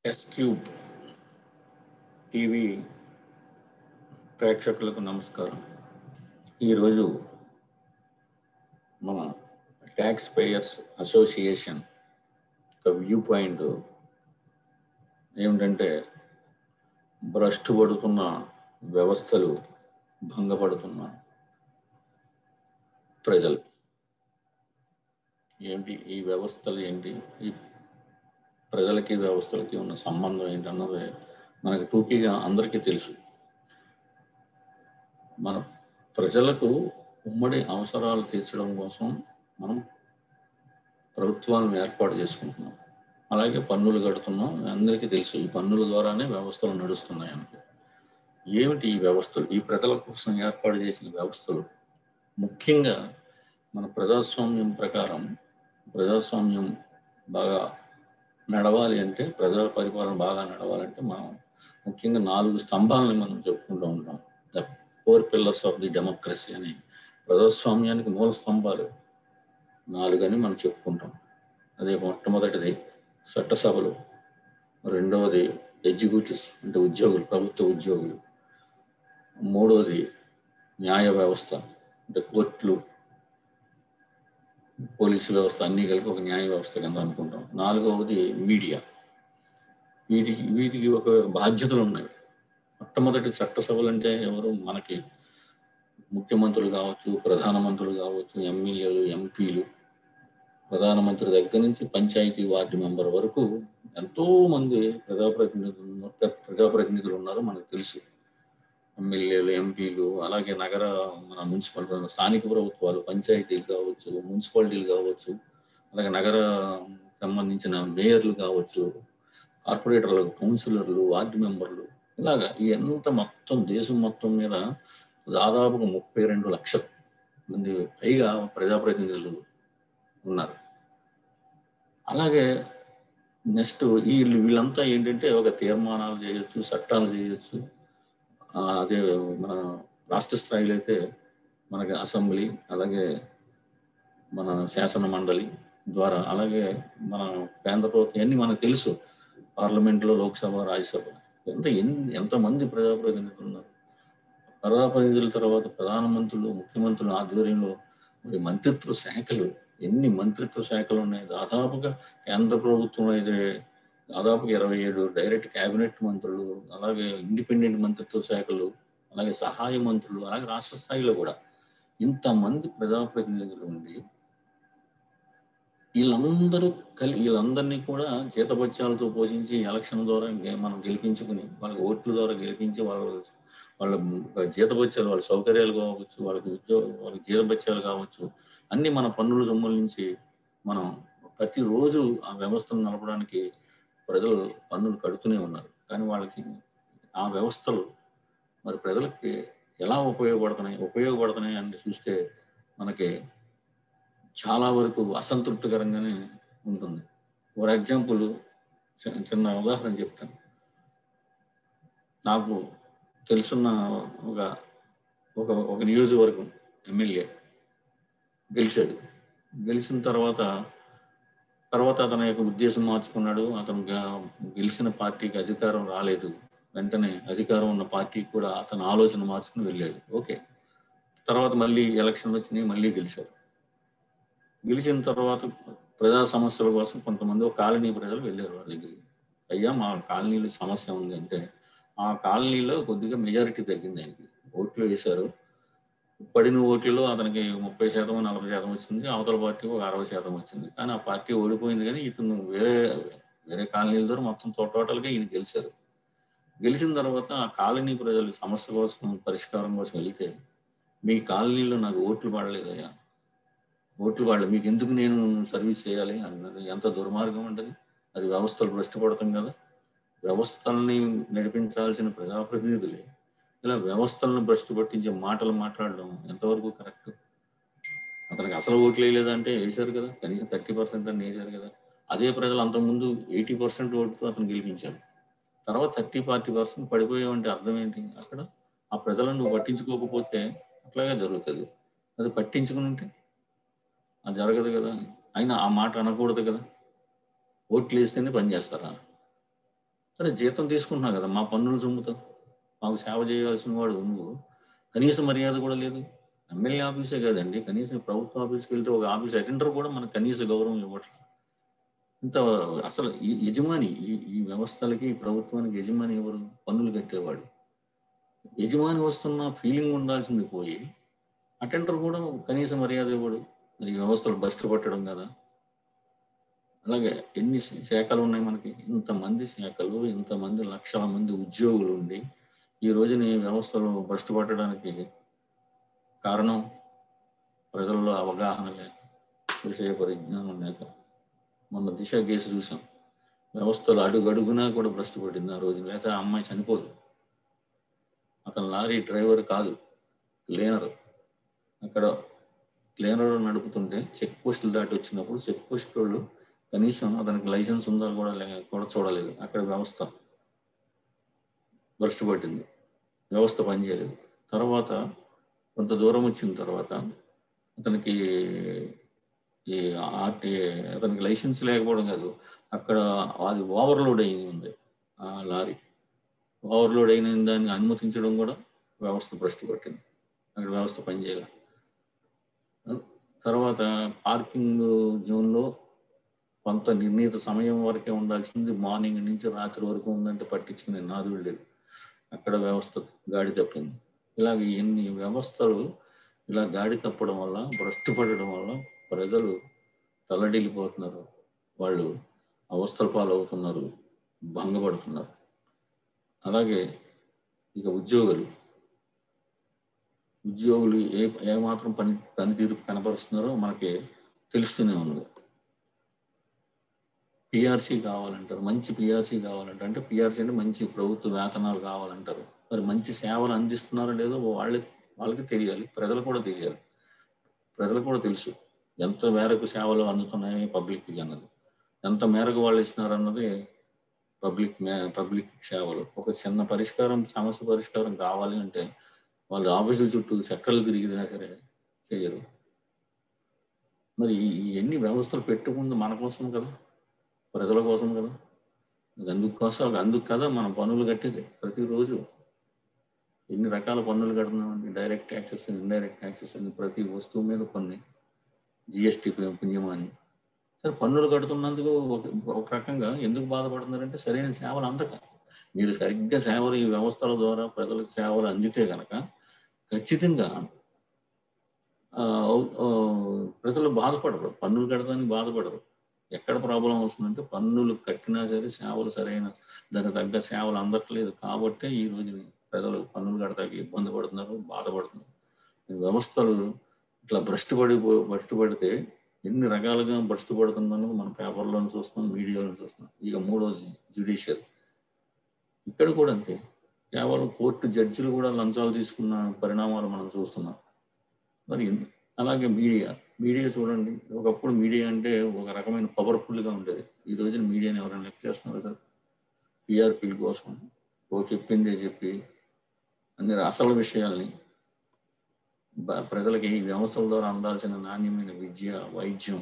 yes cube TV ప్రేక్షకులకు నమస్కారం ఈరోజు మన ట్యాక్స్ పేయర్స్ అసోసియేషన్ ఒక వ్యూ పాయింట్ ఏమిటంటే భ్రష్టు పడుతున్న వ్యవస్థలు భంగపడుతున్న ప్రజలు ఏంటి ఈ వ్యవస్థలు ఏంటి ఈ ప్రజలకి వ్యవస్థలకి ఉన్న సంబంధం ఏంటన్నది మనకి టూకీగా అందరికీ తెలుసు మన ప్రజలకు ఉమ్మడి అవసరాలు తీర్చడం కోసం మనం ప్రభుత్వాలను ఏర్పాటు చేసుకుంటున్నాం అలాగే పన్నులు కడుతున్నాం అందరికీ తెలుసు ఈ పన్నుల ద్వారానే వ్యవస్థలు నడుస్తున్నాయి అంటే ఏమిటి ఈ వ్యవస్థలు ఈ ప్రజల కోసం ఏర్పాటు చేసిన వ్యవస్థలు ముఖ్యంగా మన ప్రజాస్వామ్యం ప్రకారం ప్రజాస్వామ్యం బాగా నడవాలి అంటే ప్రజా పరిపాలన బాగా నడవాలంటే మనం ముఖ్యంగా నాలుగు స్తంభాలని మనం చెప్పుకుంటూ ఉంటాం the four pillars of the democracy అని ప్రజాస్వామ్యానికి మూల స్తంభాలు నాలుగని మనం చెప్పుకుంటాం అదే మొట్టమొదటిది చట్టసభలు రెండవది ఎగ్జిక్యూటివ్స్ అంటే ఉద్యోగులు ప్రభుత్వ ఉద్యోగులు మూడవది న్యాయ వ్యవస్థ అంటే కోర్టులు పోలీసు వ్యవస్థ అన్నీ కలిపి ఒక న్యాయ వ్యవస్థ కింద అనుకుంటాం నాలుగవది మీడియా వీటికి వీటికి ఒక బాధ్యతలు ఉన్నాయి మొట్టమొదటి చట్టసభలు అంటే ఎవరు మనకి ముఖ్యమంత్రులు కావచ్చు ప్రధానమంత్రులు కావచ్చు ఎమ్మెల్యేలు ఎంపీలు ప్రధానమంత్రి దగ్గర నుంచి పంచాయతీ వార్డు మెంబర్ వరకు ఎంతో మంది ప్రజాప్రతినిధులు ప్రజాప్రతినిధులు ఉన్నారో మనకు తెలుసు ఎమ్మెల్యేలు ఎంపీలు అలాగే నగర మన మున్సిపల్ స్థానిక ప్రభుత్వాలు పంచాయతీలు కావచ్చు మున్సిపాలిటీలు కావచ్చు అలాగే నగర సంబంధించిన మేయర్లు కావచ్చు కార్పొరేటర్లు కౌన్సిలర్లు వార్డు మెంబర్లు ఇలాగా ఈ ఎంత మొత్తం దేశం మొత్తం మీద దాదాపుగా ముప్పై రెండు లక్షల మంది పైగా ప్రజాప్రతినిధులు ఉన్నారు అలాగే నెక్స్ట్ వీళ్ళు వీళ్ళంతా ఏంటంటే ఒక తీర్మానాలు చేయొచ్చు చట్టాలు చేయొచ్చు అదే మన రాష్ట్ర స్థాయిలో అయితే మనకి అసెంబ్లీ అలాగే మన శాసన మండలి ద్వారా అలాగే మన కేంద్ర ప్రభుత్వం ఇవన్నీ మనకు తెలుసు పార్లమెంట్లో లోక్సభ రాజ్యసభ ఎంత ఎంతమంది ప్రజాప్రతినిధులు ఉన్నారు ప్రజాప్రతినిధుల తర్వాత ప్రధానమంత్రులు ముఖ్యమంత్రుల ఆధ్వర్యంలో మరి మంత్రిత్వ శాఖలు ఎన్ని మంత్రిత్వ శాఖలు ఉన్నాయి దాదాపుగా కేంద్ర ప్రభుత్వం అయితే దాదాపు ఇరవై ఏడు డైరెక్ట్ క్యాబినెట్ మంత్రులు అలాగే ఇండిపెండెంట్ మంత్రిత్వ శాఖలు అలాగే సహాయ మంత్రులు అలాగే రాష్ట్ర స్థాయిలో కూడా ఇంతమంది ప్రజాప్రతినిధులు ఉండి వీళ్ళందరూ కలి వీళ్ళందరినీ కూడా జీతపత్యాలతో పోషించి ఎలక్షన్ ద్వారా మనం గెలిపించుకుని వాళ్ళకి ఓట్ల ద్వారా గెలిపించి వాళ్ళ వాళ్ళ జీతపత్యాలు వాళ్ళ సౌకర్యాలు కావచ్చు వాళ్ళకి ఉద్యోగ వాళ్ళకి జీతపత్యాలు కావచ్చు అన్ని మన పన్నుల సొమ్ముల నుంచి మనం ప్రతిరోజు ఆ వ్యవస్థను నడపడానికి ప్రజలు పన్నులు కడుతూనే ఉన్నారు కానీ వాళ్ళకి ఆ వ్యవస్థలు మరి ప్రజలకి ఎలా ఉపయోగపడుతున్నాయి ఉపయోగపడుతున్నాయి అని చూస్తే మనకి చాలా వరకు అసంతృప్తికరంగానే ఉంటుంది ఫర్ ఎగ్జాంపుల్ చిన్న ఉదాహరణ చెప్తాను నాకు తెలుసున్న ఒక ఒక ఒక నియోజకవర్గం ఎమ్మెల్యే గెలిచాడు గెలిచిన తర్వాత తర్వాత అతని యొక్క ఉద్దేశం మార్చుకున్నాడు అతను గెలిచిన పార్టీకి అధికారం రాలేదు వెంటనే అధికారం ఉన్న పార్టీకి కూడా అతను ఆలోచన మార్చుకుని వెళ్ళాడు ఓకే తర్వాత మళ్ళీ ఎలక్షన్ వచ్చినాయి మళ్ళీ గెలిచారు గెలిచిన తర్వాత ప్రజా సమస్యల కోసం కొంతమంది ఒక కాలనీ ప్రజలు వెళ్ళారు వాళ్ళ దగ్గరికి అయ్యా మా కాలనీలో సమస్య ఉంది అంటే ఆ కాలనీలో కొద్దిగా మెజారిటీ తగ్గింది ఆయనకి ఓట్లు వేశారు పడిన ఓట్లలో అతనికి ముప్పై శాతం నలభై శాతం వచ్చింది అవతల పార్టీ ఒక అరవై శాతం వచ్చింది కానీ ఆ పార్టీ ఓడిపోయింది కానీ ఇతను వేరే వేరే కాలనీల ద్వారా మొత్తం టోటల్గా ఈయన గెలిచారు గెలిచిన తర్వాత ఆ కాలనీ ప్రజలు సమస్య కోసం పరిష్కారం కోసం వెళ్తే మీ కాలనీలో నాకు ఓట్లు పడలేదయ్యా ఓట్లు పడలేదు మీకు ఎందుకు నేను సర్వీస్ చేయాలి అన్నది ఎంత దుర్మార్గం ఉంటుంది అది వ్యవస్థలు భ్రష్టపడతాం కదా వ్యవస్థల్ని నడిపించాల్సిన ప్రజాప్రతినిధులే ఇలా వ్యవస్థలను భ్రష్టు పట్టించే మాటలు మాట్లాడడం ఎంతవరకు కరెక్ట్ అతనికి అసలు ఓట్లు వేయలేదంటే వేశారు కదా కనీసం థర్టీ పర్సెంట్ అని వేశారు కదా అదే ప్రజలు అంతకుముందు ఎయిటీ పర్సెంట్ ఓటుతో అతను గెలిపించారు తర్వాత థర్టీ ఫార్టీ పర్సెంట్ పడిపోయామంటే అర్థం ఏంటి అక్కడ ఆ ప్రజలను నువ్వు పట్టించుకోకపోతే అట్లాగే జరుగుతుంది అది పట్టించుకుని ఉంటే అది జరగదు కదా అయినా ఆ మాట అనకూడదు కదా ఓట్లు వేస్తేనే పని చేస్తారా సరే జీతం తీసుకుంటున్నావు కదా మా పన్నులు చొమ్ముతావు మాకు సేవ చేయాల్సిన వాడు నువ్వు కనీస మర్యాద కూడా లేదు ఎమ్మెల్యే ఆఫీసే కదండి కనీసం ప్రభుత్వ ఆఫీస్కి వెళ్తే ఒక ఆఫీస్ అటెండర్ కూడా మనకు కనీస గౌరవం ఇవ్వట్లేదు ఇంత అసలు ఈ యజమాని ఈ ఈ వ్యవస్థలకి ఈ ప్రభుత్వానికి యజమాని ఎవరు పన్నులు కట్టేవాడు యజమాని వస్తున్న ఫీలింగ్ ఉండాల్సింది పోయి అటెండర్ కూడా కనీస మర్యాద ఇవ్వడు మరి ఈ వ్యవస్థలు బస్టు పట్టడం కదా అలాగే ఎన్ని శాఖలు ఉన్నాయి మనకి ఇంతమంది శాఖలు ఇంతమంది లక్షల మంది ఉద్యోగులు ఉండి ఈ రోజున ఈ వ్యవస్థలు బస్టు పట్టడానికి కారణం ప్రజల్లో అవగాహన లేక విషయ పరిజ్ఞానం లేక మొన్న దిశ కేసు చూసాం వ్యవస్థలు అడుగు అడుగునా కూడా భ్రష్టు పట్టింది ఆ రోజు లేకపోతే ఆ అమ్మాయి చనిపోదు అతను లారీ డ్రైవర్ కాదు క్లీనర్ అక్కడ క్లీనర్ నడుపుతుంటే చెక్ పోస్టులు దాటి వచ్చినప్పుడు చెక్ పోస్ట్ వాళ్ళు కనీసం అతనికి లైసెన్స్ ఉందా కూడా లే కూడా చూడలేదు అక్కడ వ్యవస్థ భ్రష్టు పట్టింది వ్యవస్థ పనిచేయలేదు తర్వాత కొంత దూరం వచ్చిన తర్వాత అతనికి ఈ ఆర్టీ అతనికి లైసెన్స్ లేకపోవడం కాదు అక్కడ అది ఓవర్లోడ్ అయింది ఉంది ఆ లారీ ఓవర్లోడ్ అయిన దాన్ని అనుమతించడం కూడా వ్యవస్థ భ్రష్టు పట్టింది అక్కడ వ్యవస్థ పనిచేయాలి తర్వాత పార్కింగ్ జోన్లో కొంత నిర్ణీత సమయం వరకే ఉండాల్సింది మార్నింగ్ నుంచి రాత్రి వరకు ఉందంటే పట్టించుకునే నాదుడు లేదు అక్కడ వ్యవస్థ గాడి తప్పింది ఇలాగ ఎన్ని వ్యవస్థలు ఇలా గాడి తప్పడం వల్ల భ్రష్టు పడడం వల్ల ప్రజలు తలడిల్లిపోతున్నారు వాళ్ళు అవస్థల పాలవుతున్నారు భంగపడుతున్నారు అలాగే ఇక ఉద్యోగులు ఉద్యోగులు ఏ ఏమాత్రం పని పనితీరు కనపరుస్తున్నారో మనకి తెలుస్తూనే ఉంది పిఆర్సీ కావాలంటారు మంచి పిఆర్సీ కావాలంటారు అంటే పిఆర్సీ అంటే మంచి ప్రభుత్వ వేతనాలు కావాలంటారు మరి మంచి సేవలు అందిస్తున్నారో లేదో వాళ్ళకి వాళ్ళకి తెలియాలి ప్రజలు కూడా తెలియాలి ప్రజలకు కూడా తెలుసు ఎంత మేరకు సేవలు అందుతున్నాయి పబ్లిక్కి అన్నది ఎంత మేరకు వాళ్ళు ఇస్తున్నారు అన్నది పబ్లిక్ పబ్లిక్ సేవలు ఒక చిన్న పరిష్కారం సమస్య పరిష్కారం కావాలి అంటే వాళ్ళు ఆఫీసుల చుట్టూ చక్కర్లు తిరిగినా సరే చేయరు మరి ఈ ఎన్ని వ్యవస్థలు పెట్టుకుంది మన కోసం కదా ప్రజల కోసం కదా అందుకోసం అందుకు కదా మనం పన్నులు కట్టేది ప్రతిరోజు ఎన్ని రకాల పన్నులు కడుతున్నామండి డైరెక్ట్ ట్యాక్సెస్ ఇండైరెక్ట్ ట్యాక్సెస్ అని ప్రతి వస్తువు మీద కొన్ని జిఎస్టీ పుణ్యం అని సరే పన్నులు కడుతున్నందుకు ఒక రకంగా ఎందుకు బాధపడుతున్నారంటే సరైన సేవలు అందక మీరు సరిగ్గా సేవలు ఈ వ్యవస్థల ద్వారా ప్రజలకు సేవలు అందితే కనుక ఖచ్చితంగా ప్రజలు బాధపడరు పన్నులు కట్టడానికి బాధపడరు ఎక్కడ ప్రాబ్లం వస్తుందంటే పన్నులు కట్టినా సరే సేవలు సరైన దానికి తగ్గ సేవలు అందట్లేదు కాబట్టే ఈ రోజు ప్రజలు పన్నులు కడతాకి ఇబ్బంది పడుతున్నారు బాధపడుతున్నారు వ్యవస్థలు ఇట్లా భ్రష్టు పడి భ్రష్టు పడితే ఎన్ని రకాలుగా భ్రష్టు పడుతుందన్నది మన పేపర్లోనే చూస్తున్నాం మీడియాలో చూస్తున్నాం ఇక మూడోది జ్యుడిషియల్ ఇక్కడ కూడా అంతే కేవలం కోర్టు జడ్జిలు కూడా లంచాలు తీసుకున్న పరిణామాలు మనం చూస్తున్నాం మరి అలాగే మీడియా మీడియా చూడండి ఒకప్పుడు మీడియా అంటే ఒక రకమైన పవర్ఫుల్గా ఉండేది ఈ రోజున మీడియాని ఎవరైనా లెక్క చేస్తున్నారు సార్ టీఆర్పీల కోసం ఓ చెప్పిందే చెప్పి అన్ని అసలు విషయాల్ని ప్రజలకి ఈ వ్యవస్థల ద్వారా అందాల్సిన నాణ్యమైన విద్య వైద్యం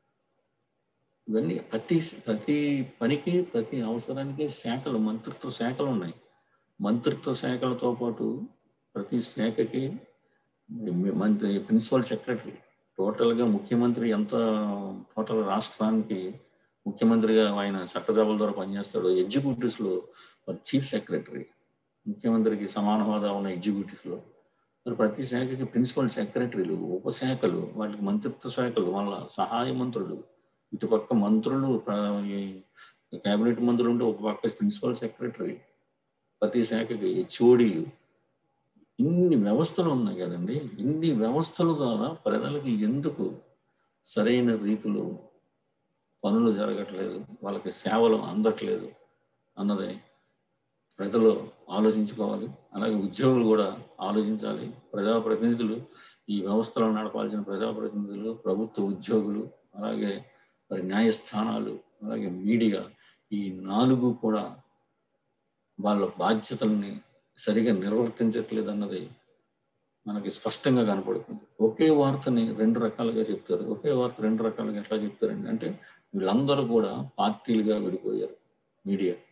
ఇవన్నీ ప్రతి ప్రతి పనికి ప్రతి అవసరానికి శాఖలు మంత్రిత్వ శాఖలు ఉన్నాయి మంత్రిత్వ శాఖలతో పాటు ప్రతి శాఖకి మంత్రి ప్రిన్సిపల్ సెక్రటరీ టోటల్గా ముఖ్యమంత్రి ఎంత టోటల్ రాష్ట్రానికి ముఖ్యమంత్రిగా ఆయన చట్టసభల ద్వారా పనిచేస్తాడు ఎగ్జిక్యూటివ్స్లో చీఫ్ సెక్రటరీ ముఖ్యమంత్రికి సమాన హోదా ఉన్న ఎగ్జిక్యూటివ్స్లో మరి ప్రతి శాఖకి ప్రిన్సిపల్ సెక్రటరీలు ఉపశాఖలు వాటికి మంత్రిత్వ శాఖలు వాళ్ళ సహాయ మంత్రులు ఇటుపక్క మంత్రులు కేబినెట్ మంత్రులు ఉంటే ఒక పక్క ప్రిన్సిపల్ సెక్రటరీ ప్రతి శాఖకి హెచ్ఓడీలు ఇన్ని వ్యవస్థలు ఉన్నాయి కదండి ఇన్ని వ్యవస్థల ద్వారా ప్రజలకి ఎందుకు సరైన రీతిలో పనులు జరగట్లేదు వాళ్ళకి సేవలు అందట్లేదు అన్నది ప్రజలు ఆలోచించుకోవాలి అలాగే ఉద్యోగులు కూడా ఆలోచించాలి ప్రజాప్రతినిధులు ఈ వ్యవస్థలను నడపాల్సిన ప్రజాప్రతినిధులు ప్రభుత్వ ఉద్యోగులు అలాగే మరి న్యాయస్థానాలు అలాగే మీడియా ఈ నాలుగు కూడా వాళ్ళ బాధ్యతల్ని సరిగా నిర్వర్తించట్లేదు అన్నది మనకి స్పష్టంగా కనపడుతుంది ఒకే వార్తని రెండు రకాలుగా చెప్తారు ఒకే వార్త రెండు రకాలుగా ఎట్లా చెప్తారండి అంటే వీళ్ళందరూ కూడా పార్టీలుగా విడిపోయారు మీడియా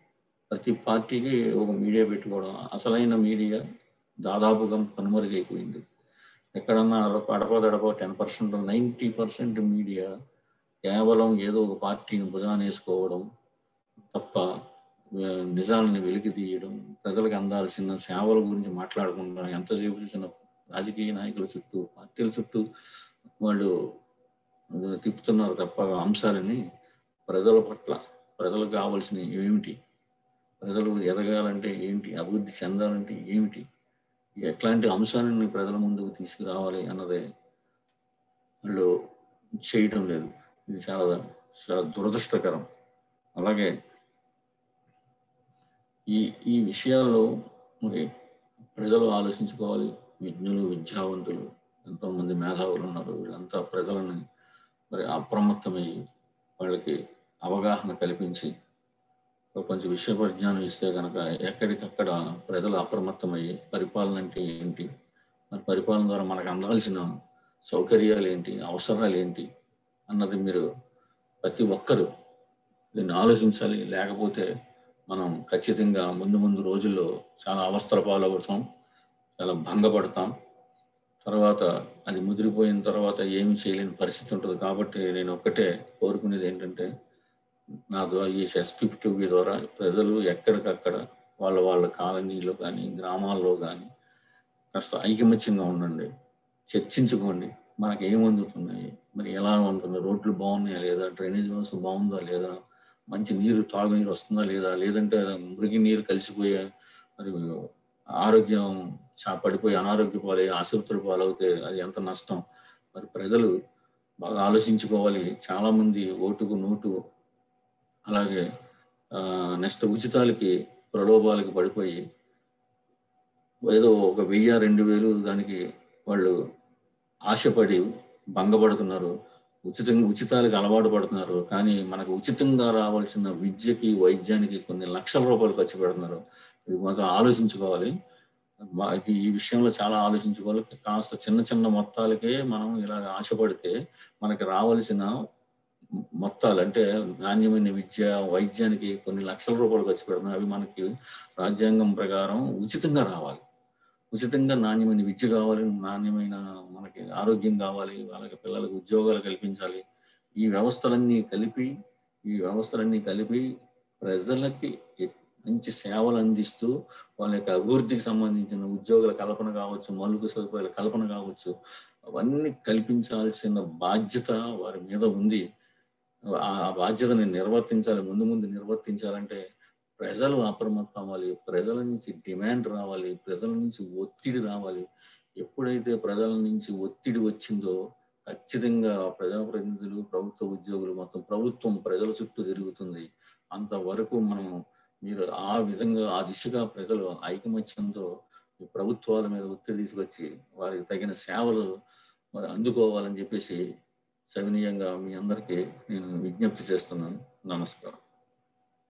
ప్రతి పార్టీకి ఒక మీడియా పెట్టుకోవడం అసలైన మీడియా దాదాపుగా కనుమరుగైపోయింది ఎక్కడన్నా అడపదడప ten percent ninety percent media కేవలం ఏదో ఒక పార్టీని భుజాన వేసుకోవడం తప్ప నిజాలని వెలికి తీయడం ప్రజలకు అందాల్సిన సేవల గురించి మాట్లాడకుండా ఎంతసేపు చూసిన రాజకీయ నాయకుల చుట్టూ పార్టీల చుట్టూ వాళ్ళు తిప్పుతున్నారు తప్ప అంశాలని ప్రజల పట్ల ప్రజలకు కావాల్సిన ఏమిటి ప్రజలు ఎదగాలంటే ఏంటి అభివృద్ధి చెందాలంటే ఏమిటి ఎట్లాంటి అంశాలను ప్రజల ముందుకు తీసుకురావాలి అన్నదే వాళ్ళు చేయటం లేదు ఇది చాలా చాలా దురదృష్టకరం అలాగే ఈ ఈ విషయాల్లో మరి ప్రజలు ఆలోచించుకోవాలి విజ్ఞులు విద్యావంతులు ఎంతోమంది మేధావులు ఉన్నారు వీళ్ళంతా ప్రజలను మరి అప్రమత్తమై వాళ్ళకి అవగాహన కల్పించి కొంచెం విషయ పరిజ్ఞానం ఇస్తే కనుక ఎక్కడికక్కడ ప్రజలు అప్రమత్తమయ్యి పరిపాలన అంటే ఏంటి మరి పరిపాలన ద్వారా మనకు అందాల్సిన సౌకర్యాలు ఏంటి అవసరాలు ఏంటి అన్నది మీరు ప్రతి ఒక్కరూ దీన్ని ఆలోచించాలి లేకపోతే మనం ఖచ్చితంగా ముందు ముందు రోజుల్లో చాలా అవస్థల పాలవుతాం చాలా భంగపడతాం తర్వాత అది ముదిరిపోయిన తర్వాత ఏమి చేయలేని పరిస్థితి ఉంటుంది కాబట్టి నేను ఒక్కటే కోరుకునేది ఏంటంటే నా ద్వారా ఈ ఎస్పీ టీవీ ద్వారా ప్రజలు ఎక్కడికక్కడ వాళ్ళ వాళ్ళ కాలనీలో కానీ గ్రామాల్లో కానీ కాస్త ఐకమత్యంగా ఉండండి చర్చించుకోండి మనకి ఏం అందుతున్నాయి మరి ఎలా ఉంటుంది రోడ్లు బాగున్నాయా లేదా డ్రైనేజ్ వ్యవస్థ బాగుందా లేదా మంచి నీరు తాగునీరు వస్తుందా లేదా లేదంటే మురికి నీరు కలిసిపోయే మరి ఆరోగ్యం పడిపోయి అనారోగ్య పాలై ఆసుపత్రి పాలవుతే అది ఎంత నష్టం మరి ప్రజలు బాగా ఆలోచించుకోవాలి చాలా మంది ఓటుకు నోటు అలాగే నెక్స్ట్ ఉచితాలకి ప్రలోభాలకి పడిపోయి ఏదో ఒక వెయ్యి రెండు వేలు దానికి వాళ్ళు ఆశపడి భంగపడుతున్నారు ఉచితంగా ఉచితాలకు అలవాటు పడుతున్నారు కానీ మనకు ఉచితంగా రావాల్సిన విద్యకి వైద్యానికి కొన్ని లక్షల రూపాయలు ఖర్చు పెడుతున్నారు ఇది మాత్రం ఆలోచించుకోవాలి ఈ విషయంలో చాలా ఆలోచించుకోవాలి కాస్త చిన్న చిన్న మొత్తాలకే మనం ఇలా ఆశపడితే మనకి రావాల్సిన మొత్తాలు అంటే నాణ్యమైన విద్య వైద్యానికి కొన్ని లక్షల రూపాయలు ఖర్చు పెడుతున్నాం అవి మనకి రాజ్యాంగం ప్రకారం ఉచితంగా రావాలి ఉచితంగా నాణ్యమైన విద్య కావాలి నాణ్యమైన మనకి ఆరోగ్యం కావాలి వాళ్ళకి పిల్లలకు ఉద్యోగాలు కల్పించాలి ఈ వ్యవస్థలన్నీ కలిపి ఈ వ్యవస్థలన్నీ కలిపి ప్రజలకి మంచి సేవలు అందిస్తూ వాళ్ళ యొక్క అభివృద్ధికి సంబంధించిన ఉద్యోగుల కల్పన కావచ్చు మౌలిక సదుపాయాల కల్పన కావచ్చు అవన్నీ కల్పించాల్సిన బాధ్యత వారి మీద ఉంది ఆ బాధ్యతని నిర్వర్తించాలి ముందు ముందు నిర్వర్తించాలంటే ప్రజలు అప్రమత్తం అవ్వాలి ప్రజల నుంచి డిమాండ్ రావాలి ప్రజల నుంచి ఒత్తిడి రావాలి ఎప్పుడైతే ప్రజల నుంచి ఒత్తిడి వచ్చిందో ఖచ్చితంగా ప్రజాప్రతినిధులు ప్రభుత్వ ఉద్యోగులు మొత్తం ప్రభుత్వం ప్రజల చుట్టూ తిరుగుతుంది అంతవరకు మనం మీరు ఆ విధంగా ఆ దిశగా ప్రజలు ఐకమత్యంతో ప్రభుత్వాల మీద ఒత్తిడి తీసుకొచ్చి వారికి తగిన సేవలు మరి అందుకోవాలని చెప్పేసి సవినీయంగా మీ అందరికీ నేను విజ్ఞప్తి చేస్తున్నాను నమస్కారం